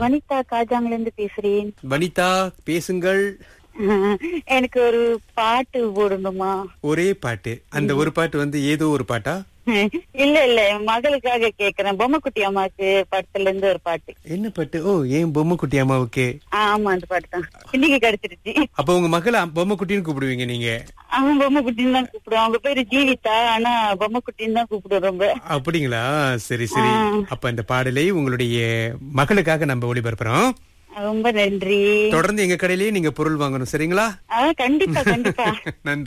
வனிதா காஜாங்ல இருந்து பேசுறேன் வனிதா பேசுங்கள் எனக்கு ஒரு பாட்டு போடணுமா ஒரே பாட்டு அந்த ஒரு பாட்டு வந்து ஏதோ ஒரு பாட்டா இல்ல இல்ல என் மகளுக்காக கேக்குறேன் பொம்மைக்குட்டி அம்மாக்கு படத்துல இருந்து ஒரு பாட்டு என்ன பாட்டு ஓ ஏன் பொம்மை குட்டி அம்மாவுக்கு ஆ, ஆமா அந்த பாட்டு தான் இன்னைக்கு கிடைச்சிருச்சு அப்ப உங்க மகளை பொம்மை குட்டின்னு கூப்பிடுவீங்க நீங்க அவன் பொம்மைக்குட்டின்னு தான் கூப்பிடுவான் அவங்க பேரு ஜீவிதா ஆனா பொம்மைக்குட்டின்னு தான் கூப்பிடுவோம் ரொம்ப அப்படிங்களா சரி சரி ஆ. அப்ப இந்த பாடலை உங்களுடைய மகளுக்காக நம்ம ஒளிபரப்புறோம் ரொம்ப நன்றி தொடர்ந்து எங்க கடையிலேயே நீங்க பொருள் வாங்கணும் சரிங்களா ஆ, கண்டிப்பா கண்டிப்பா நன்றி